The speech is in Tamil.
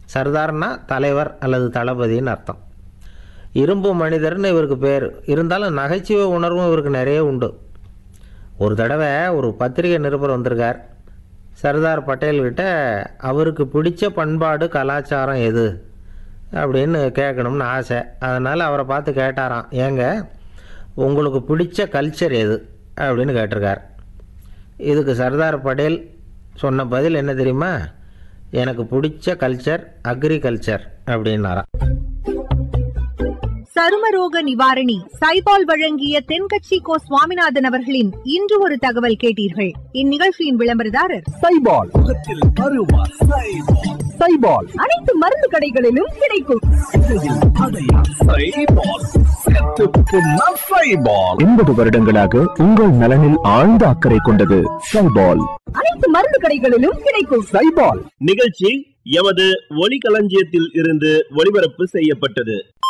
சர்தார்னா தலைவர் அல்லது தளபதின்னு அர்த்தம் இரும்பு மனிதர்னு இவருக்கு பேர் இருந்தாலும் நகைச்சுவை உணர்வும் இவருக்கு நிறைய உண்டு ஒரு தடவை ஒரு பத்திரிகை நிருபர் வந்திருக்கார் சர்தார் பட்டேல்கிட்ட அவருக்கு பிடிச்ச பண்பாடு கலாச்சாரம் எது அப்படின்னு கேட்கணும்னு ஆசை அதனால் அவரை பார்த்து கேட்டாராம் ஏங்க உங்களுக்கு பிடிச்ச கல்ச்சர் எது அப்படின்னு கேட்டிருக்கார் இதுக்கு சர்தார் பட்டேல் சொன்ன பதில் என்ன தெரியுமா எனக்கு பிடிச்ச கல்ச்சர் அக்ரிகல்ச்சர் அப்படின்னாராம் சருமரோக நிவாரணி சைபால் வழங்கிய தென்கட்சி கோ சுவாமிநாதன் அவர்களின் இன்று ஒரு தகவல் கேட்டீர்கள் இந்நிகழ்ச்சியின் விளம்பரதாரர் சைபால் முகத்தில் அருவா சைபால் சைபால் அனைத்து மருந்து கடைகளிலும் கிடைக்கும் சைபால் செத்து புண்ணா சைபால் எண்பது வருடங்களாக உங்கள் நலனில் ஆழ்ந்த அக்கறை கொண்டது சைபால் அனைத்து மருந்து கடைகளிலும் கிடைக்கும் சைபால் நிகழ்ச்சி எமது ஒலிகளஞ்சியத்தில் இருந்து ஒளிபரப்பு செய்யப்பட்டது